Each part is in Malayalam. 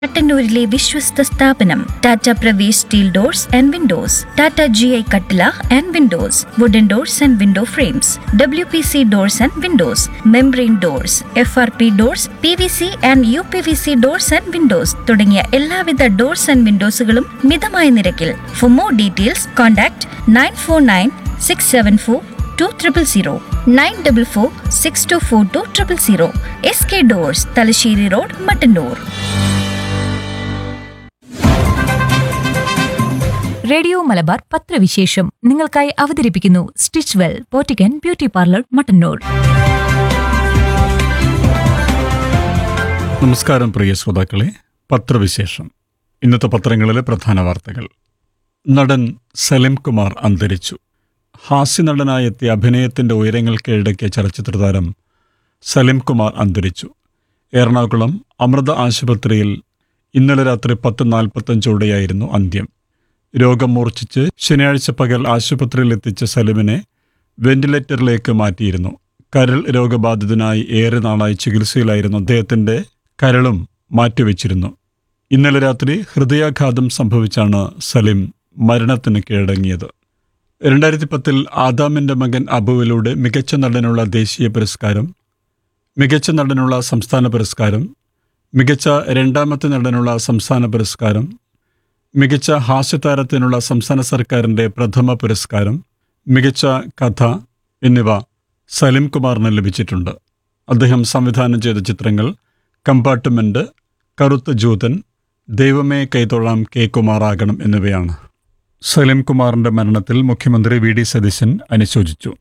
മട്ടന്നൂരിലെ വിശ്വസ്ത സ്ഥാപനം Tata Pravesh steel doors and windows Tata G I കട്ടില and windows wooden doors and window frames W P C doors and windows membrane doors F R P doors P V C and U P V C doors and windows തുടങ്ങിയ എല്ലാവിധ ഡോർസ് ആൻഡ് വിൻഡോസുകളും മിതമായ നിരക്കിൽ for more details contact nine four nine six seven four two triple zero nine double four six two four two triple zero S K doors Thalassery road Mattannur radio Malabar പത്രവിശേഷം നിങ്ങൾക്കായി അവതരിപ്പിക്കുന്നു stitch well boutique beauty parlour Mattannur നമസ്കാരം പ്രിയ ശ്രോതാക്കളെ പത്രവിശേഷം ഇന്നത്തെ പത്രങ്ങളിലെ പ്രധാന വാർത്തകൾ നടൻ സലിം കുമാർ അന്തരിച്ചു ഹാസ്യനടനായി എത്തിയ അഭിനയത്തിന്റെ ഉയരങ്ങൾ കീഴടക്കിയ ചലച്ചിത്ര താരം സലിം കുമാർ അന്തരിച്ചു എറണാകുളം അമൃത ആശുപത്രിയിൽ ഇന്നലെ രാത്രി പത്ത് നാൽപ്പത്തഞ്ചോടെയായിരുന്നു അന്ത്യം രോഗം മൂർച്ഛിച്ച് ശനിയാഴ്ച പകൽ ആശുപത്രിയിൽ എത്തിച്ച സലിമിനെ വെന്റിലേറ്ററിലേക്ക് മാറ്റിയിരുന്നു കരൾ രോഗബാധിതനായി ഏറെ നാളായി ചികിത്സയിലായിരുന്നു അദ്ദേഹത്തിന്റെ കരളും മാറ്റിവെച്ചിരുന്നു ഇന്നലെ രാത്രി ഹൃദയാഘാതം സംഭവിച്ചാണ് സലിം മരണത്തിന് കീഴടങ്ങിയത് രണ്ടായിരത്തി പത്തിൽ ആദാമിന്റെ മകൻ അബുവിലൂടെ മികച്ച നടനുള്ള ദേശീയ പുരസ്കാരം മികച്ച നടനുള്ള സംസ്ഥാന പുരസ്കാരം മികച്ച രണ്ടാമത്തെ നടനുള്ള സംസ്ഥാന പുരസ്കാരം മികച്ച ഹാസ്യതാരത്തിനുള്ള സംസ്ഥാന സർക്കാരിന്റെ പ്രഥമ പുരസ്കാരം മികച്ച കഥ എന്നിവ സലിം കുമാറിന് ലഭിച്ചിട്ടുണ്ട് അദ്ദേഹം സംവിധാനം ചെയ്ത ചിത്രങ്ങൾ കമ്പാർട്ട്മെന്റ് കറുത്ത ജൂതൻ ദൈവമേ കൈതൊഴാം കെ കുമാറാകണം എന്നിവയാണ് സലിം കുമാറിന്റെ മരണത്തിൽ മുഖ്യമന്ത്രി വി ഡി സതീശൻ അനുശോചിച്ചു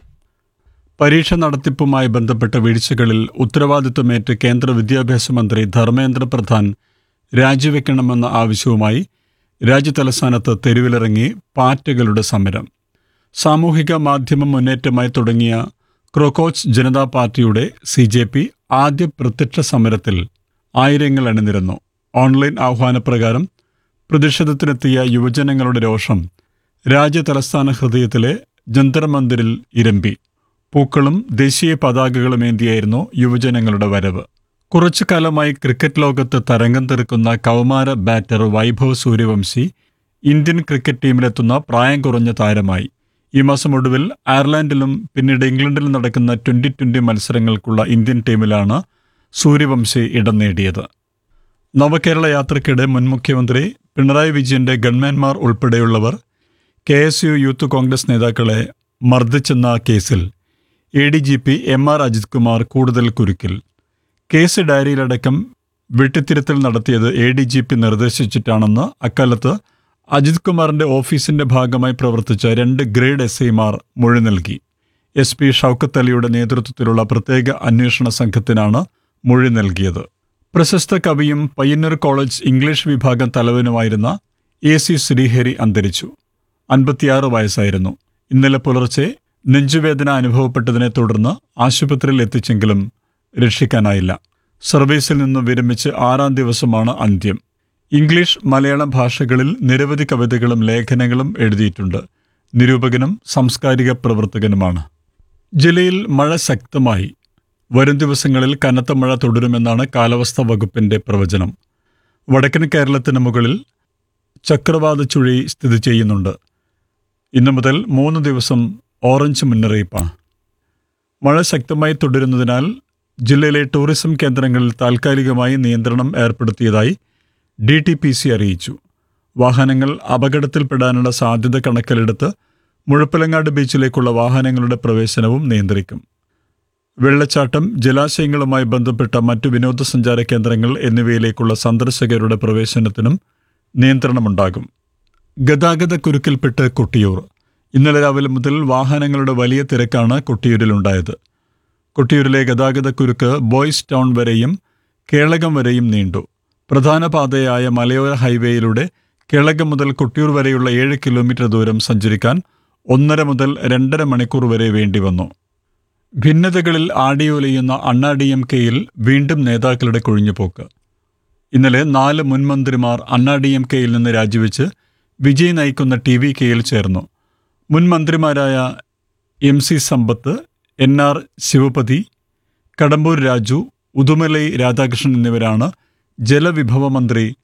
പരീക്ഷ നടത്തിപ്പുമായി ബന്ധപ്പെട്ട വീഴ്ചകളിൽ ഉത്തരവാദിത്വമേറ്റ് കേന്ദ്ര വിദ്യാഭ്യാസ മന്ത്രി ധർമ്മേന്ദ്ര പ്രധാൻ രാജിവെക്കണമെന്ന ആവശ്യവുമായി രാജ്യതലസ്ഥാനത്ത് തെരുവിലിറങ്ങി പാറ്റകളുടെ സമരം സാമൂഹിക മാധ്യമ മുന്നേറ്റമായി തുടങ്ങിയ ക്രോക്കോച്ച് ജനതാ പാർട്ടിയുടെ സി ജെ പി ആദ്യ പ്രത്യക്ഷ സമരത്തിൽ ആയിരങ്ങൾ അണിനിരന്നു ഓൺലൈൻ ആഹ്വാനപ്രകാരം പ്രതിഷേധത്തിനെത്തിയ യുവജനങ്ങളുടെ രോഷം രാജ്യതലസ്ഥാന ഹൃദയത്തിലെ ജന്തർ മന്ദിരിൽ ഇരമ്പി പൂക്കളും ദേശീയ പതാകകളുമേന്തിയായിരുന്നു യുവജനങ്ങളുടെ വരവ് കുറച്ചു കാലമായി ക്രിക്കറ്റ് ലോകത്ത് തരംഗം തീർക്കുന്ന കൗമാര batter Vaibhav Suryavanshi Indian cricket ടീമിലെത്തുന്ന പ്രായം കുറഞ്ഞ താരമായി ഈ മാസം ഒടുവിൽ അയർലൻഡിലും പിന്നീട് ഇംഗ്ലണ്ടിലും നടക്കുന്ന ട്വന്റി ട്വന്റി മത്സരങ്ങൾക്കുള്ള ഇന്ത്യൻ ടീമിലാണ് സൂര്യവംശി ഇടം നേടിയത് നവകേരള യാത്രയ്ക്കിടെ മുൻ മുഖ്യമന്ത്രി പിണറായി വിജയന്റെ ഗൺമാൻമാർ ഉൾപ്പെടെയുള്ളവർ K S U youth Congress നേതാക്കളെ മർദ്ദിച്ചെന്ന കേസിൽ A D G P M R Ajith Kumar കൂടുതൽ കുരുക്കിൽ കേസ് ഡയറിയിലടക്കം വെട്ടിത്തിരുത്തൽ നടത്തിയത് എ ഡി ജി പി നിർദ്ദേശിച്ചിട്ടാണെന്ന് അക്കാലത്ത് അജിത് കുമാറിന്റെ ഓഫീസിന്റെ ഭാഗമായി പ്രവർത്തിച്ച രണ്ട് ഗ്രേഡ് എസ് ഐമാർ മൊഴി നൽകി എസ് പി ഷൗക്കത്ത് അലിയുടെ നേതൃത്വത്തിലുള്ള പ്രത്യേക അന്വേഷണ സംഘത്തിനാണ് മൊഴി നൽകിയത് പ്രശസ്ത കവിയും പയ്യന്നൂർ കോളേജ് ഇംഗ്ലീഷ് വിഭാഗം തലവനുമായിരുന്ന എ സി ശ്രീഹരി അന്തരിച്ചു അൻപത്തിയാറ് വയസ്സായിരുന്നു ഇന്നലെ പുലർച്ചെ നെഞ്ചുവേദന അനുഭവപ്പെട്ടതിനെ തുടർന്ന് ആശുപത്രിയിൽ എത്തിച്ചെങ്കിലും രക്ഷിക്കാനായില്ല സർവീസിൽ നിന്ന് വിരമിച്ച് ആറാം ദിവസമാണ് അന്ത്യം ഇംഗ്ലീഷ് മലയാളം ഭാഷകളിൽ നിരവധി കവിതകളും ലേഖനങ്ങളും എഴുതിയിട്ടുണ്ട് നിരൂപകനും സാംസ്കാരിക പ്രവർത്തകനുമാണ് ജില്ലയിൽ മഴ ശക്തമായി വരും ദിവസങ്ങളിൽ കനത്ത മഴ തുടരുമെന്നാണ് കാലാവസ്ഥാ വകുപ്പിന്റെ പ്രവചനം വടക്കൻ കേരളത്തിന് മുകളിൽ ചക്രവാത ചുഴി സ്ഥിതി ചെയ്യുന്നുണ്ട് ഇന്നു മുതൽ മൂന്ന് ദിവസം ഓറഞ്ച് മുന്നറിയിപ്പാണ് മഴ ശക്തമായി തുടരുന്നതിനാൽ ജില്ലയിലെ ടൂറിസം കേന്ദ്രങ്ങളിൽ താൽക്കാലികമായി നിയന്ത്രണം ഏർപ്പെടുത്തിയതായി ഡി ടി പി സി അറിയിച്ചു വാഹനങ്ങൾ അപകടത്തിൽപ്പെടാനുള്ള സാധ്യത കണക്കിലെടുത്ത് മുഴപ്പിലങ്ങാട് ബീച്ചിലേക്കുള്ള വാഹനങ്ങളുടെ പ്രവേശനവും നിയന്ത്രിക്കും വെള്ളച്ചാട്ടം ജലാശയങ്ങളുമായി ബന്ധപ്പെട്ട മറ്റു വിനോദസഞ്ചാര കേന്ദ്രങ്ങൾ എന്നിവയിലേക്കുള്ള സന്ദർശകരുടെ പ്രവേശനത്തിനും നിയന്ത്രണമുണ്ടാകും ഗതാഗത കുരുക്കിൽപ്പെട്ട് കൊട്ടിയൂർ ഇന്നലെ രാവിലെ മുതൽ വാഹനങ്ങളുടെ വലിയ തിരക്കാണ് കൊട്ടിയൂരിലുണ്ടായത് കൊട്ടിയൂരിലെ ഗതാഗത കുരുക്ക് ബോയ്സ് ടൗൺ വരെയും കേളകം വരെയും നീണ്ടു പ്രധാന പാതയായ മലയോര ഹൈവേയിലൂടെ കേളകം മുതൽ കൊട്ടിയൂർ വരെയുള്ള ഏഴ് കിലോമീറ്റർ ദൂരം സഞ്ചരിക്കാൻ ഒന്നര മുതൽ രണ്ടര മണിക്കൂർ വരെ വേണ്ടി വന്നു ഭിന്നതകളിൽ ആടിയുലയുന്ന അണ്ണാ ഡി എം കെയിൽ വീണ്ടും നേതാക്കളുടെ കൊഴിഞ്ഞുപോക്ക് ഇന്നലെ നാല് മുൻമന്ത്രിമാർ അണ്ണാ ഡി എം കെയിൽ നിന്ന് രാജിവെച്ച് വിജയ് നയിക്കുന്ന ടി വി കെയിൽ ചേർന്നു മുൻ മന്ത്രിമാരായ M C Sampath N R Sivapathi Kadambur Raju Udumalai Radhakrishnan എന്നിവരാണ് ജലവിഭവ മന്ത്രി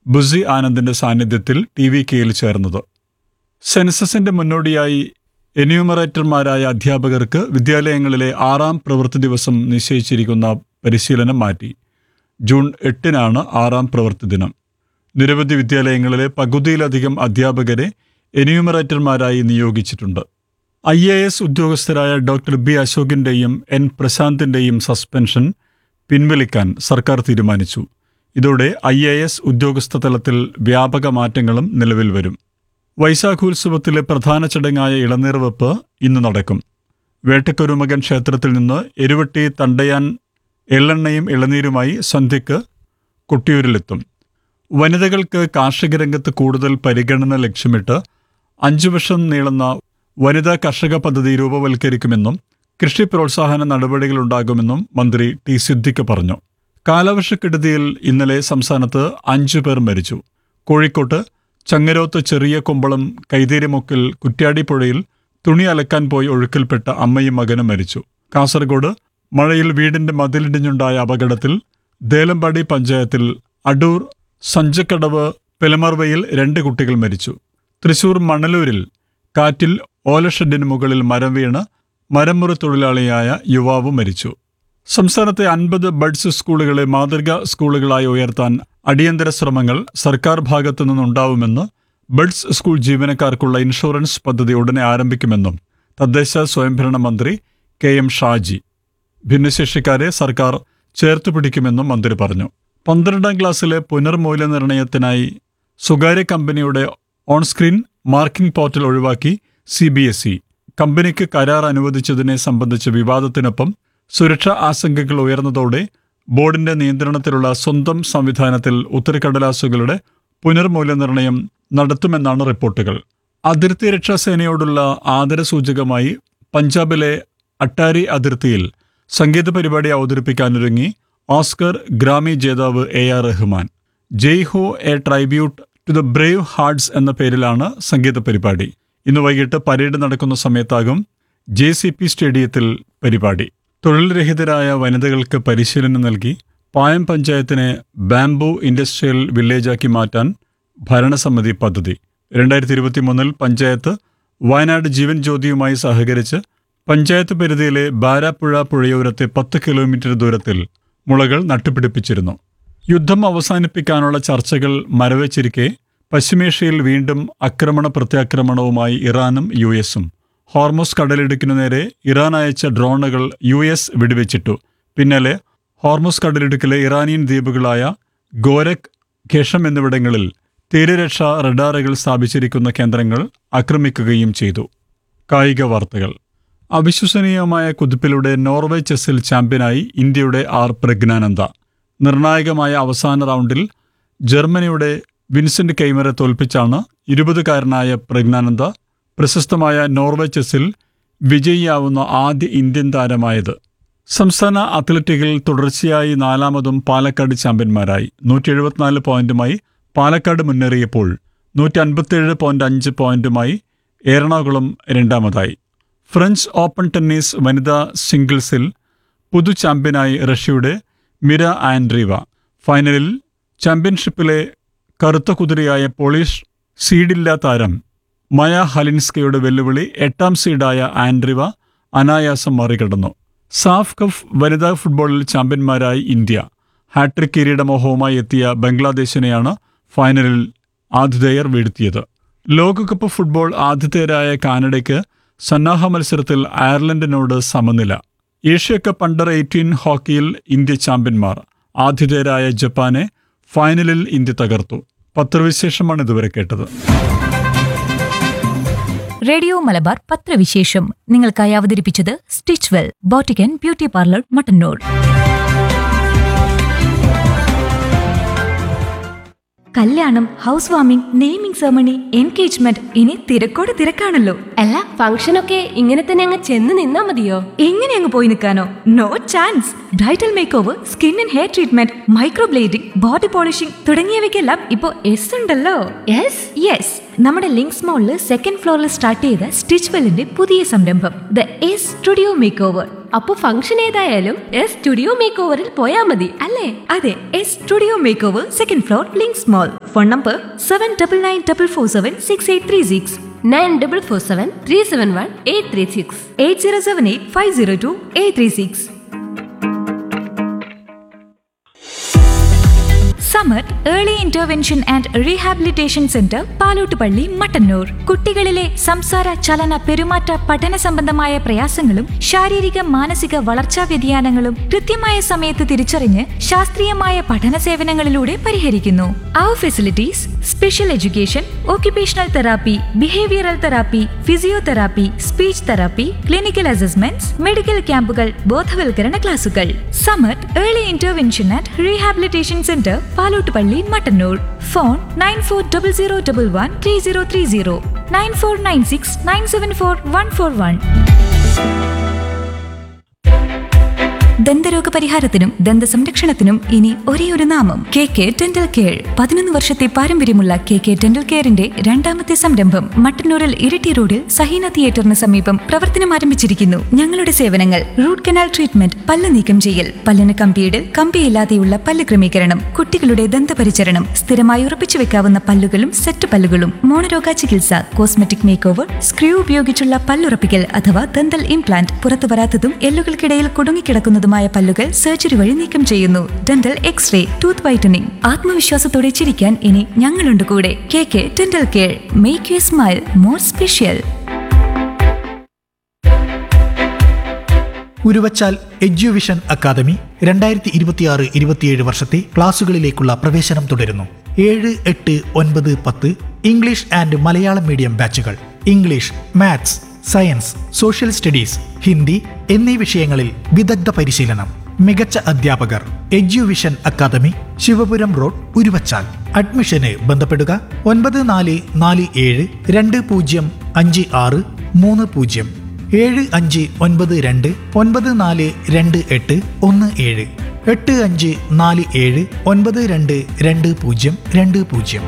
ബുസി ആനന്ദിന്റെ സാന്നിധ്യത്തിൽ ടി വി കെയിൽ ചേർന്നത് സെൻസസിന്റെ മുന്നോടിയായി എന്യൂമറേറ്റർമാരായ അധ്യാപകർക്ക് വിദ്യാലയങ്ങളിലെ ആറാം പ്രവൃത്തി ദിവസം നിശ്ചയിച്ചിരിക്കുന്ന പരിശീലനം മാറ്റി ജൂൺ എട്ടിനാണ് ആറാം പ്രവൃത്തി ദിനം നിരവധി വിദ്യാലയങ്ങളിലെ പകുതിയിലധികം അധ്യാപകരെ എന്യൂമറേറ്റർമാരായി നിയോഗിച്ചിട്ടുണ്ട് ഐ എ എസ് ഉദ്യോഗസ്ഥരായ ഡോക്ടർ ബി അശോകിന്റെയും എൻ പ്രശാന്തിന്റെയും സസ്പെൻഷൻ പിൻവലിക്കാൻ സർക്കാർ തീരുമാനിച്ചു ഇതോടെ ഐ എ എസ് ഉദ്യോഗസ്ഥ തലത്തിൽ വ്യാപക മാറ്റങ്ങളും നിലവിൽ വരും വൈശാഖോത്സവത്തിലെ പ്രധാന ചടങ്ങായ ഇളനീർ വെപ്പ് ഇന്ന് നടക്കും വേട്ടക്കൊരുമകൻ ക്ഷേത്രത്തിൽ നിന്ന് എരുവട്ടി തണ്ടയാൻ എള്ളെണ്ണയും ഇളനീരുമായി സന്ധ്യയ്ക്ക് കൊട്ടിയൂരിലെത്തും വനിതകൾക്ക് കാർഷിക രംഗത്ത് കൂടുതൽ പരിഗണന ലക്ഷ്യമിട്ട് അഞ്ചു വർഷം നീളുന്ന വനിതാ കർഷക പദ്ധതി രൂപവൽക്കരിക്കുമെന്നും കൃഷി പ്രോത്സാഹന നടപടികളുണ്ടാകുമെന്നും മന്ത്രി ടി സിദ്ദിഖ് പറഞ്ഞു കാലവർഷക്കെടുതിയിൽ ഇന്നലെ സംസ്ഥാനത്ത് അഞ്ചു പേർ മരിച്ചു കോഴിക്കോട്ട് ചങ്ങരോത്ത് ചെറിയ കൊമ്പളം കൈതേരിമുക്കിൽ കുറ്റ്യാടിപ്പുഴയിൽ തുണി അലക്കാൻ പോയി ഒഴുക്കിൽപ്പെട്ട അമ്മയും മകനും മരിച്ചു കാസർഗോഡ് മഴയിൽ വീടിന്റെ മതിലിടിഞ്ഞുണ്ടായ അപകടത്തിൽ ദേലമ്പാടി പഞ്ചായത്തിൽ അടൂർ സഞ്ചക്കടവ് പെലമർവയിൽ രണ്ട് കുട്ടികൾ മരിച്ചു തൃശൂർ മണലൂരിൽ കാറ്റിൽ ഓലഷെഡിന് മുകളിൽ മരം വീണ് മരമുറി തൊഴിലാളിയായ യുവാവ് മരിച്ചു സംസ്ഥാനത്തെ അൻപത് ബഡ്സ് സ്കൂളുകളെ മാതൃകാ സ്കൂളുകളായി ഉയർത്താൻ അടിയന്തര ശ്രമങ്ങൾ സർക്കാർ ഭാഗത്തു നിന്നുണ്ടാവുമെന്ന് ബഡ്സ് സ്കൂൾ ജീവനക്കാർക്കുള്ള ഇൻഷുറൻസ് പദ്ധതി ഉടനെ ആരംഭിക്കുമെന്നും തദ്ദേശ സ്വയംഭരണ മന്ത്രി കെ എം ഷാജി ഭിന്നശേഷിക്കാരെ സർക്കാർ ചേർത്ത് പിടിക്കുമെന്നും മന്ത്രി പറഞ്ഞു പന്ത്രണ്ടാം ക്ലാസ്സിലെ പുനർമൂല്യനിർണ്ണയത്തിനായി സ്വകാര്യ കമ്പനിയുടെ ഓൺസ്ക്രീൻ മാർക്കിംഗ് പോർട്ടൽ ഒഴിവാക്കി സി ബി എസ് ഇ കമ്പനിക്ക് കരാർ അനുവദിച്ചതിനെ സംബന്ധിച്ച വിവാദത്തിനൊപ്പം സുരക്ഷാ ആശങ്കകൾ ഉയർന്നതോടെ ബോർഡിന്റെ നിയന്ത്രണത്തിലുള്ള സ്വന്തം സംവിധാനത്തിൽ ഉത്തരക്കടലാസുകളുടെ പുനർമൂല്യനിർണ്ണയം നടത്തുമെന്നാണ് റിപ്പോർട്ടുകൾ അതിർത്തി രക്ഷാ സേനയോടുള്ള ആദരസൂചകമായി പഞ്ചാബിലെ അട്ടാരി അതിർത്തിയിൽ സംഗീത പരിപാടി അവതരിപ്പിക്കാനൊരുങ്ങി ഓസ്കർ ഗ്രാമി ജേതാവ് A R Rahman Jai Ho a tribute to the brave hearts എന്ന പേരിലാണ് സംഗീത പരിപാടി ഇന്ന് വൈകിട്ട് പരേഡ് നടക്കുന്ന സമയത്താകും ജെ സി പി സ്റ്റേഡിയത്തിൽ പരിപാടി തൊഴിൽ രഹിതരായ വനിതകൾക്ക് പരിശീലനം നൽകി പായം പഞ്ചായത്തിനെ ബാംബു ഇൻഡസ്ട്രിയൽ വില്ലേജാക്കി മാറ്റാൻ ഭരണസമിതി പദ്ധതി രണ്ടായിരത്തി ഇരുപത്തി മൂന്നിൽ പഞ്ചായത്ത് വയനാട് ജീവൻ ജ്യോതിയുമായി സഹകരിച്ച് പഞ്ചായത്ത് പരിധിയിലെ ബാരാപ്പുഴ പുഴയോരത്തെ പത്ത് കിലോമീറ്റർ ദൂരത്തിൽ മുളകൾ നട്ടുപിടിപ്പിച്ചിരുന്നു യുദ്ധം അവസാനിപ്പിക്കാനുള്ള ചർച്ചകൾ മരവച്ചിരിക്കെ പശ്ചിമേഷ്യയിൽ വീണ്ടും ആക്രമണ പ്രത്യാക്രമണവുമായി ഇറാനും യു എസും ഹോർമോസ് കടലിടുക്കിനു നേരെ ഇറാൻ അയച്ച ഡ്രോണുകൾ യു എസ് വെടിവെച്ചിട്ടു പിന്നാലെ ഹോർമോസ് കടലിടുക്കിലെ ഇറാനിയൻ ദ്വീപുകളായ ഗോരഖ് ഖേഷം എന്നിവിടങ്ങളിൽ തീരരക്ഷാ റഡാറുകൾ സ്ഥാപിച്ചിരിക്കുന്ന കേന്ദ്രങ്ങൾ ആക്രമിക്കുകയും ചെയ്തു കായിക വാർത്തകൾ അവിശ്വസനീയമായ കുതിപ്പിലൂടെ നോർവേ ചെസ്സിൽ ചാമ്പ്യനായി ഇന്ത്യയുടെ ആർ പ്രജ്ഞാനന്ദ നിർണായകമായ അവസാന റൗണ്ടിൽ ജർമ്മനിയുടെ വിൻസെന്റ് കെയ്മറെ തോൽപ്പിച്ചാണ് ഇരുപതുകാരനായ പ്രജ്ഞാനന്ദ പ്രശസ്തമായ നോർവേ ചെസ്സിൽ വിജയിയാവുന്ന ആദ്യ ഇന്ത്യൻ താരമായത് സംസ്ഥാന അത്ലറ്റിക്കിൽ തുടർച്ചയായി നാലാമതും പാലക്കാട് ചാമ്പ്യന്മാരായി നൂറ്റി എഴുപത്തിനാല് പോയിന്റുമായി പാലക്കാട് മുന്നേറിയപ്പോൾ നൂറ്റി അൻപത്തിയേഴ് പോയിന്റ് അഞ്ച് പോയിന്റുമായി എറണാകുളം രണ്ടാമതായി ഫ്രഞ്ച് ഓപ്പൺ ടെന്നീസ് വനിതാ സിംഗിൾസിൽ പുതു ചാമ്പ്യനായി റഷ്യയുടെ മിര ആൻഡ്രീവ ഫൈനലിൽ ചാമ്പ്യൻഷിപ്പിലെ കറുത്ത കുതിരയായ പോളിഷ് സീഡില്ല താരം മയ ഹലിൻസ്കയുടെ വെല്ലുവിളി എട്ടാം സീഡായ ആൻഡ്രിവ അനായാസം മറികടന്നു സാഫ് കഫ് വനിതാ ഫുട്ബോളിൽ ചാമ്പ്യന്മാരായി ഇന്ത്യ ഹാട്രിക് കിരീടമോഹവുമായി എത്തിയ ബംഗ്ലാദേശിനെയാണ് ഫൈനലിൽ ആതിഥേയർ വീഴ്ത്തിയത് ലോകകപ്പ് ഫുട്ബോൾ ആതിഥേയരായ കാനഡയ്ക്ക് സന്നാഹ മത്സരത്തിൽ അയർലൻഡിനോട് സമനില ഏഷ്യ കപ്പ് അണ്ടർ എയ്റ്റീൻ ഹോക്കിയിൽ ഇന്ത്യ ചാമ്പ്യന്മാർ ആതിഥേയരായ ജപ്പാനെ ഫൈനലിൽ ഇന്ത്യ തകർത്തു പത്രവിശേഷമാണ് ഇതുവരെ കേട്ടത് റേഡിയോ മലബാർ പത്രവിശേഷം നിങ്ങൾക്കായി അവതരിപ്പിച്ചത് stitch well boutique beauty parlour Mattannur കല്യാണം house warming naming ceremony engagement ഇനി തിരക്കോട് തിരക്കാണല്ലോ അല്ല ഫംഗ്ഷനൊക്കെ ഇങ്ങനെ തന്നെ അങ്ങ് ചെന്ന് നിന്നാ മതിയോ എങ്ങനെ അങ്ങ് പോയി നിൽക്കാനോ no chance bridal make over skin and hair treatment microblading body polishing തുടങ്ങിയവയ്ക്കെല്ലാം ഇപ്പോൾ എസ് ഉണ്ടല്ലോ യെസ് യെസ് നമ്മുടെ ലിങ്ക്സ് മോളിൽ സെക്കൻഡ് ഫ്ലോറിൽ സ്റ്റാർട്ട് ചെയ്ത സ്റ്റിച്ച് വെല്ലിന്റെ പുതിയ സംരംഭം the S studio make over അപ്പൊ ഫംഗ്ഷൻ ഏതായാലും എസ് സ്റ്റുഡിയോ മേക്ക് ഓവറിൽ പോയാ മതി അല്ലേ അതെ S studio make over second floor links mall phone number seven double nine double four seven six eight three six nine double four seven three seven one eight three six eight zero seven eight five zero two eight three six summer early intervention and rehabilitation centre Palottupalli Mattannur കുട്ടികളിലെ സംസാര ചലന പെരുമാറ്റ പഠന സംബന്ധമായ പ്രയാസങ്ങളും ശാരീരിക മാനസിക വളർച്ചാ വ്യതിയാനങ്ങളും കൃത്യമായ സമയത്ത് തിരിച്ചറിഞ്ഞ് ശാസ്ത്രീയമായ പഠന സേവനങ്ങളിലൂടെ പരിഹരിക്കുന്നു അവർ facilities special education occupational therapy behavioural therapy physiotherapy speech therapy clinical assessments medical ക്യാമ്പുകൾ ബോധവൽക്കരണ ക്ലാസുകൾ summer early intervention and rehabilitation centre Palottupalli Mattannur phone nine four double zero double one three zero three zero nine four nine six nine seven four one four one ദന്തരോഗ പരിഹാരത്തിനും ദന്ത സംരക്ഷണത്തിനും ഇനി ഒരേ ഒരു നാമം കെ കെ ഡെന്റൽ കെയർ പതിനൊന്ന് വർഷത്തെ പാരമ്പര്യമുള്ള കെ കെ ഡെന്റൽ കെയറിന്റെ രണ്ടാമത്തെ സംരംഭം മട്ടന്നൂരിൽ ഇരിട്ടി റോഡിൽ സഹീന തിയേറ്ററിന് സമീപം പ്രവർത്തനം ആരംഭിച്ചിരിക്കുന്നു ഞങ്ങളുടെ സേവനങ്ങൾ റൂട്ട് കനാൽ ട്രീറ്റ്മെന്റ് പല്ല് നീക്കം ചെയ്യൽ പല്ലിന് കമ്പിയിടൽ കമ്പിയില്ലാതെയുള്ള പല്ല് ക്രമീകരണം കുട്ടികളുടെ ദന്തപരിചരണം സ്ഥിരമായി ഉറപ്പിച്ചു വെക്കാവുന്ന പല്ലുകളും സെറ്റ് പല്ലുകളും മോണരോഗ ചികിത്സ കോസ്മെറ്റിക് മേക്ക് ഓവർ സ്ക്രൂ ഉപയോഗിച്ചുള്ള പല്ലുറപ്പിക്കൽ അഥവാ ദന്തൽ ഇംപ്ലാന്റ് പുറത്തു വരാത്തതും എല്ലുകൾക്കിടയിൽ കുടുങ്ങിക്കിടക്കുന്നതുമായ പല്ലുകൾ സർജറി വഴി നീക്കം ചെയ്യുന്നു ഡെന്റൽ എക്സ്റേ ടൂത്ത് വൈറ്റനിങ് ആത്മവിശ്വാസത്തോടെ ചിരിക്കാൻ ഇനി ഞങ്ങളുണ്ട് കൂടെ K K dental care make you smile more special Uruvachal Eduvision academy രണ്ടായിരത്തി ഇരുപത്തിയാറ് ഇരുപത്തിയേഴ് വർഷത്തെ ക്ലാസുകളിലേക്കുള്ള പ്രവേശനം തുടരുന്നു ഏഴ് എട്ട് ഒൻപത് പത്ത് ഇംഗ്ലീഷ് ആൻഡ് മലയാളം മീഡിയം ബാച്ചുകൾ English maths science social studies Hindi എന്നീ വിഷയങ്ങളിൽ വിദഗ്ധ പരിശീലനം മികച്ച അധ്യാപകർ Eduvision academy Sivapuram road Uruvachal അഡ്മിഷന് ബന്ധപ്പെടുക ഒൻപത് നാല് നാല് ഏഴ് രണ്ട് പൂജ്യം അഞ്ച് ആറ് മൂന്ന് പൂജ്യം ഏഴ് അഞ്ച് ഒൻപത് രണ്ട് ഒൻപത് നാല് രണ്ട് എട്ട് ഒന്ന് ഏഴ് എട്ട് അഞ്ച് നാല് ഏഴ് ഒൻപത് രണ്ട് രണ്ട് പൂജ്യം രണ്ട് പൂജ്യം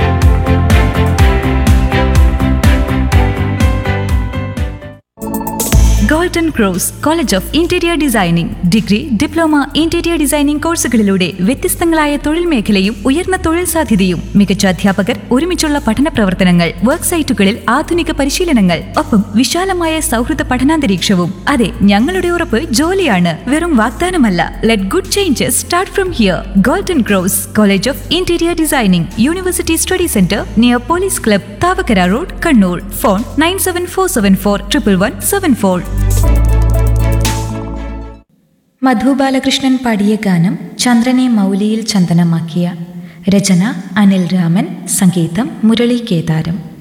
golden cross college of interior designing degree diploma interior designing കോഴ്സുകളിലൂടെ വ്യത്യസ്തങ്ങളായ തൊഴിൽ മേഖലയും ഉയർന്ന തൊഴിൽ സാധ്യതയും മികച്ച അധ്യാപകർ ഒരുമിച്ചുള്ള പഠന പ്രവർത്തനങ്ങൾ വർക്ക് സൈറ്റുകളിൽ ആധുനിക പരിശീലനങ്ങൾ ഒപ്പം വിശാലമായ സൗഹൃദ പഠനാന്തരീക്ഷവും അതെ ഞങ്ങളുടെ ഉറപ്പ് ജോലിയാണ് വെറും വാഗ്ദാനമല്ല let good changes start from here golden cross college of interior designing university study centre near police club Thavakkara road Kannur phone nine seven four seven four triple one seven four Madhu Balakrishnan പാടിയ ഗാനം ചന്ദ്രനെ മൗലിയിൽ ചന്ദനമാക്കിയ രചന അനിൽ രാമൻ സംഗീതം മുരളി കേദാരം